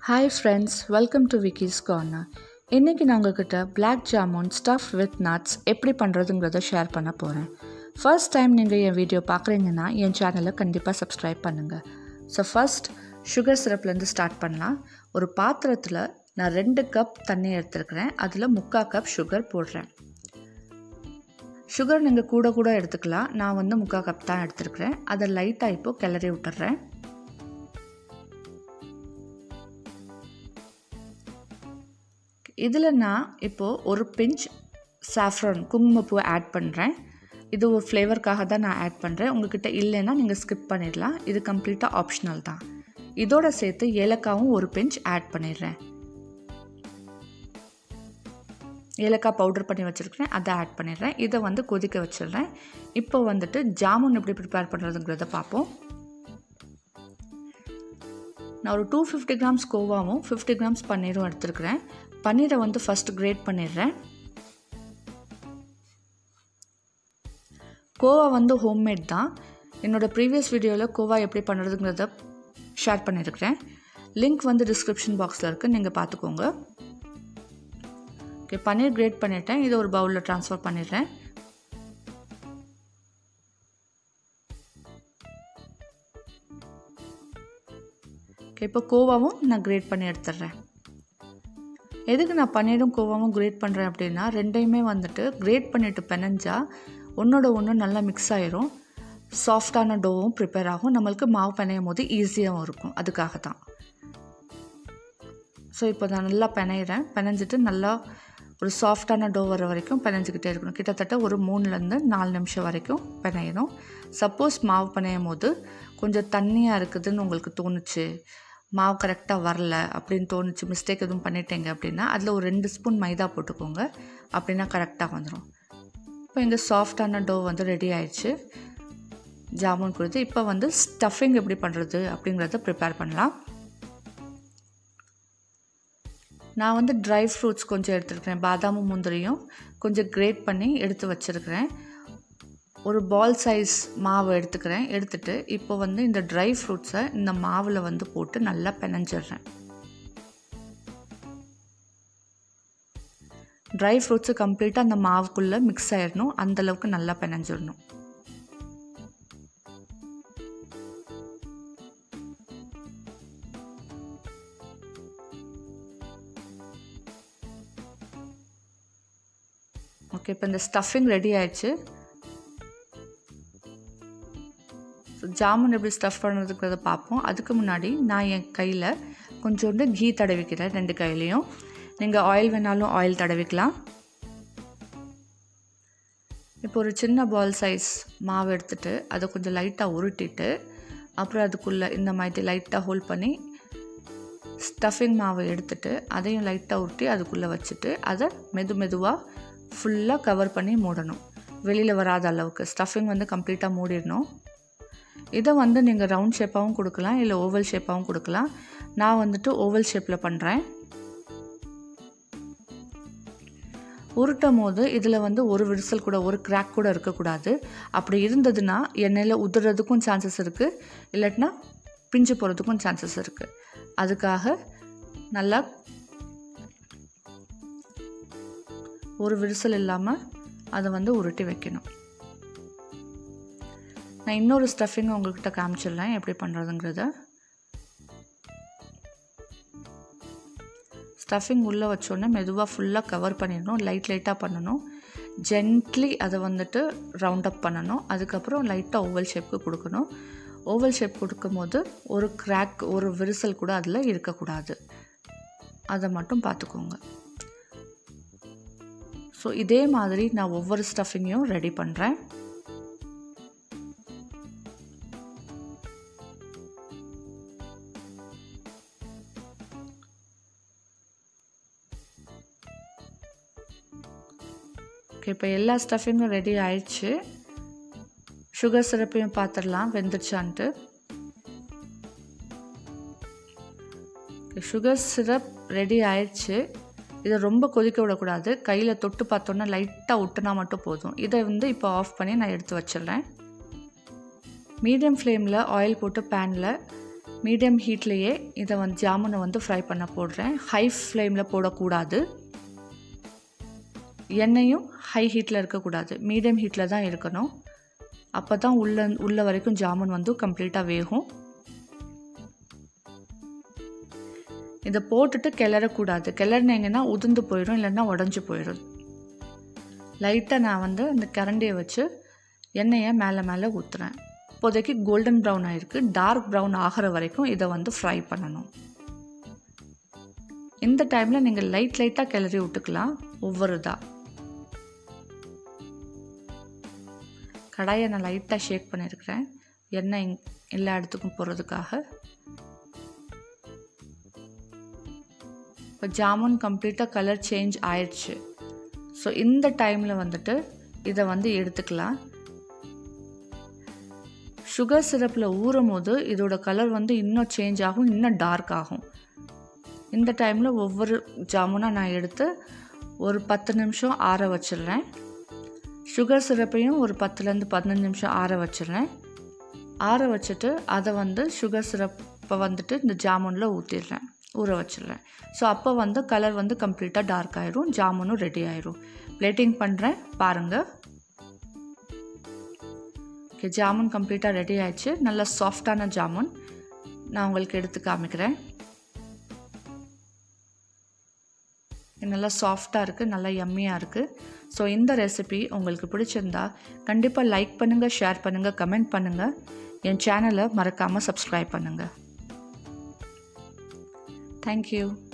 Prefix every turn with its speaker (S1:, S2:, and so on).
S1: hi friends welcome to Vicky's corner இன்றைக்கி நான் உங்ககிட்ட black jamun stuff with nuts எப்படி பண்ணுறதுங்கிறத ஷேர் பண்ண போகிறேன் ஃபர்ஸ்ட் டைம் நீங்கள் என் வீடியோ பார்க்குறீங்கன்னா என் சேனலை கண்டிப்பாக சப்ஸ்கிரைப் பண்ணுங்கள் ஸோ ஃபர்ஸ்ட் சுகர் சிரப்லேருந்து ஸ்டார்ட் பண்ணலாம் ஒரு பாத்திரத்தில் நான் ரெண்டு கப் தண்ணி எடுத்துருக்கிறேன் அதில் முக்கால் கப் சுகர் போடுறேன் சுகர் நீங்கள் கூட கூட எடுத்துக்கலாம் நான் வந்து முக்கால் கப் தான் எடுத்துருக்கிறேன் அதை லைட்டாக இப்போது கிளறி விட்டுறேன் இதில் நான் இப்போது ஒரு பிஞ்ச் சாஃப்ரான் குங்குமப்பூ ஆட் பண்ணுறேன் இது ஒரு ஃப்ளேவருக்காக தான் நான் ஆட் பண்ணுறேன் உங்ககிட்ட இல்லைன்னா நீங்கள் ஸ்கிப் பண்ணிடலாம் இது கம்ப்ளீட்டாக ஆப்ஷனல் தான் இதோட சேர்த்து ஏலக்காவும் ஒரு பிஞ்ச் ஆட் பண்ணிடுறேன் ஏலக்காய் பவுடர் பண்ணி வச்சுருக்கிறேன் அதை ஆட் பண்ணிடுறேன் இதை வந்து கொதிக்க வச்சிடுறேன் இப்போ வந்துட்டு ஜாமுன் எப்படி ப்ரிப்பேர் பண்ணுறதுங்கிறத பார்ப்போம் நான் ஒரு டூ ஃபிஃப்டி கிராம்ஸ் கோவாவும் ஃபிஃப்டி கிராம்ஸ் பன்னீரும் எடுத்துருக்கிறேன் பன்னீரை வந்து ஃபஸ்ட் கிரேட் பண்ணிடுறேன் கோவா வந்து ஹோம்மேட் தான் என்னோடய ப்ரீவியஸ் வீடியோவில் கோவா எப்படி பண்ணுறதுங்கிறத ஷேர் பண்ணியிருக்கிறேன் லிங்க் வந்து டிஸ்கிரிப்ஷன் பாக்ஸில் இருக்குது நீங்கள் பார்த்துக்கோங்க ஓகே பன்னீர் கிரேட் பண்ணிட்டேன் இதை ஒரு பவுலில் ட்ரான்ஸ்ஃபர் பண்ணிடுறேன் ஓகே இப்போ கோவாவும் நான் கிரேட் பண்ணி எடுத்துடுறேன் எதுக்கு நான் பன்னீரும் கோவாவும் கிரேட் பண்ணுறேன் அப்படின்னா ரெண்டையுமே வந்துட்டு கிரேட் பண்ணிவிட்டு பெனஞ்சா ஒன்றோட ஒன்று நல்லா மிக்ஸ் ஆயிரும் சாஃப்டான டோவும் ப்ரிப்பேர் ஆகும் நம்மளுக்கு மாவு பிணையும் போது ஈஸியாகவும் இருக்கும் அதுக்காக தான் ஸோ இப்போ நான் நல்லா பிணையிறேன் பிணைஞ்சிட்டு நல்லா ஒரு சாஃப்டான டோ வர வரைக்கும் பிணைஞ்சிக்கிட்டே இருக்கணும் கிட்டத்தட்ட ஒரு மூணுலேருந்து நாலு நிமிஷம் வரைக்கும் பிணையணும் சப்போஸ் மாவு பிணையும் போது கொஞ்சம் தண்ணியாக இருக்குதுன்னு உங்களுக்கு தோணுச்சு மாவு கரெக்டாக வரல அப்படின்னு தோணுச்சு மிஸ்டேக் எதுவும் பண்ணிட்டீங்க அப்படின்னா அதில் ஒரு ரெண்டு ஸ்பூன் மைதா போட்டுக்கோங்க அப்படின்னா கரெக்டாக வந்துடும் இப்போ இங்கே சாஃப்டான டோ வந்து ரெடி ஆயிடுச்சு ஜாமுன் கொடுத்து இப்போ வந்து ஸ்டஃபிங் எப்படி பண்ணுறது அப்படிங்கிறத ப்ரிப்பேர் பண்ணலாம் நான் வந்து ட்ரை ஃப்ரூட்ஸ் கொஞ்சம் எடுத்துருக்கிறேன் பாதாமும் முந்திரியும் கொஞ்சம் கிரேட் பண்ணி எடுத்து வச்சுருக்கிறேன் ஒரு பால் சைஸ் மாவு எடுத்துக்கிறேன் எடுத்துகிட்டு இப்போ வந்து இந்த ட்ரை ஃப்ரூட்ஸை இந்த மாவில் வந்து போட்டு நல்லா பிணைஞ்சிடுறேன் ட்ரை ஃப்ரூட்ஸு கம்ப்ளீட்டாக அந்த மாவுக்குள்ளே மிக்ஸ் ஆயிடணும் அந்தளவுக்கு நல்லா பிணைஞ்சிடணும் ஓகே இப்போ இந்த ஸ்டஃபிங் ரெடி ஆயிடுச்சு ஸோ ஜாமுன் எப்படி ஸ்டஃப் பண்ணுறதுங்கிறத பார்ப்போம் அதுக்கு முன்னாடி நான் என் கையில் கொஞ்சோண்டு கீ தடவிக்கிறேன் ரெண்டு கையிலையும் நீங்கள் ஆயில் வேணாலும் ஆயில் தடவிக்கலாம் இப்போ ஒரு சின்ன பால் சைஸ் மாவு எடுத்துகிட்டு அதை கொஞ்சம் லைட்டாக உருட்டிட்டு அப்புறம் அதுக்குள்ளே இந்த மாதிரி லைட்டாக ஹோல்ட் பண்ணி ஸ்டஃபிங் மாவை எடுத்துட்டு அதையும் லைட்டாக உருட்டி அதுக்குள்ளே வச்சுட்டு அதை மெது மெதுவாக ஃபுல்லாக கவர் பண்ணி மூடணும் வெளியில் வராத அளவுக்கு ஸ்டஃபிங் வந்து கம்ப்ளீட்டாக மூடிடணும் இதை வந்து நீங்கள் ரவுண்ட் ஷேப்பாகவும் கொடுக்கலாம் இல்லை ஓவல் ஷேப்பாகவும் கொடுக்கலாம் நான் வந்துட்டு ஓவல் ஷேப்பில் பண்ணுறேன் உருட்டும் போது இதில் வந்து ஒரு விரிசல் கூட ஒரு கிராக் கூட இருக்கக்கூடாது அப்படி இருந்ததுன்னா எண்ணெயில் உதுறதுக்கும் சான்சஸ் இருக்குது இல்லாட்டினா பிஞ்சு போகிறதுக்கும் சான்சஸ் இருக்குது அதுக்காக நல்லா ஒரு விரிசல் இல்லாமல் அதை வந்து உருட்டி வைக்கணும் நான் இன்னொரு ஸ்டஃபிங் உங்கள்கிட்ட காமிச்சிடலாம் எப்படி பண்ணுறதுங்கிறத ஸ்டஃபிங் உள்ளே வச்சோடனே மெதுவாக ஃபுல்லாக கவர் பண்ணிடணும் லைட் லைட்டாக பண்ணணும் ஜென்ட்லி அதை வந்துட்டு ரவுண்ட் அப் பண்ணணும் அதுக்கப்புறம் லைட்டாக ஓவல் ஷேப்புக்கு கொடுக்கணும் ஓவல் ஷேப் கொடுக்கும்போது ஒரு கிராக் ஒரு விரிசல் கூட அதில் இருக்கக்கூடாது அதை மட்டும் பார்த்துக்கோங்க ஸோ இதே மாதிரி நான் ஒவ்வொரு ஸ்டஃபிங்கையும் ரெடி பண்ணுறேன் ஓகே இப்போ எல்லா ஸ்டஃபிங்கும் ரெடி ஆயிடுச்சு சுகர் சிரப்பையும் பார்த்துடலாம் வெந்துருச்சான்ட்டு சுகர் சிரப் ரெடி ஆயிடுச்சு இதை ரொம்ப கொதிக்க விடக்கூடாது கையில் தொட்டு பார்த்தோன்னா லைட்டாக விட்டுனா மட்டும் போதும் இதை வந்து இப்போ ஆஃப் பண்ணி நான் எடுத்து வச்சிடுறேன் மீடியம் ஃப்ளேமில் ஆயில் போட்டு பேனில் மீடியம் ஹீட்லேயே இதை வந்து ஜாமுனை வந்து ஃப்ரை பண்ண போடுறேன் ஹை ஃப்ளேமில் போடக்கூடாது எண்ணெயும் ஹை ஹீட்டில் இருக்கக்கூடாது மீடியம் ஹீட்டில் தான் இருக்கணும் அப்போ தான் உள்ள உள்ள வரைக்கும் ஜாமுன் வந்து கம்ப்ளீட்டாக வேகும் இதை போட்டுட்டு கிளறக்கூடாது கிளறினீங்கன்னா உதிர்ந்து போயிடும் இல்லைன்னா உடஞ்சி போயிடும் லைட்டாக நான் வந்து அந்த கரண்டியை வச்சு எண்ணெயை மேலே மேலே ஊற்றுறேன் இப்போதைக்கு கோல்டன் ப்ரௌன் ஆகிருக்கு டார்க் ப்ரௌன் ஆகிற வரைக்கும் இதை வந்து ஃப்ரை பண்ணணும் இந்த டைமில் நீங்கள் லைட் லைட்டாக கிளறி விட்டுக்கலாம் ஒவ்வொரு இதாக கடாயை நான் லைட்டாக ஷேக் பண்ணியிருக்கிறேன் எண்ணெய் எல்லா இடத்துக்கும் போகிறதுக்காக இப்போ ஜாமுன் கம்ப்ளீட்டாக கலர் சேஞ்ச் ஆயிடுச்சு ஸோ இந்த டைமில் வந்துட்டு இதை வந்து எடுத்துக்கலாம் சுகர் சிரப்பில் ஊறும் போது இதோட கலர் வந்து இன்னும் சேஞ்ச் ஆகும் இன்னும் டார்க் ஆகும் இந்த டைமில் ஒவ்வொரு ஜாமுனாக நான் எடுத்து ஒரு பத்து நிமிஷம் ஆற வச்சிடுறேன் சுகர் சிரப்பையும் ஒரு பத்துலேருந்து பதினஞ்சு நிமிஷம் ஆற வச்சிடுறேன் ஆற வச்சுட்டு அதை வந்து சுகர் சிரப்பை வந்துட்டு இந்த ஜாமுனில் ஊற்றிடுறேன் ஊற வச்சிடுறேன் ஸோ அப்போ வந்து கலர் வந்து கம்ப்ளீட்டாக டார்க் ஆயிரும் ஜாமுனும் ரெடி ஆயிரும் பிளேட்டிங் பண்ணுறேன் பாருங்கள் ஓகே ஜாமுன் கம்ப்ளீட்டாக ரெடி ஆயிடுச்சு நல்லா சாஃப்டான ஜாமுன் நான் உங்களுக்கு எடுத்து காமிக்கிறேன் நல்லா சாஃப்டாக இருக்குது நல்லா யம்மியாக இருக்குது ஸோ இந்த ரெசிபி உங்களுக்கு பிடிச்சிருந்தா கண்டிப்பாக லைக் பண்ணுங்கள் ஷேர் பண்ணுங்கள் கமெண்ட் பண்ணுங்கள் என் சேனலை மறக்காமல் சப்ஸ்கிரைப் பண்ணுங்கள் தேங்க்யூ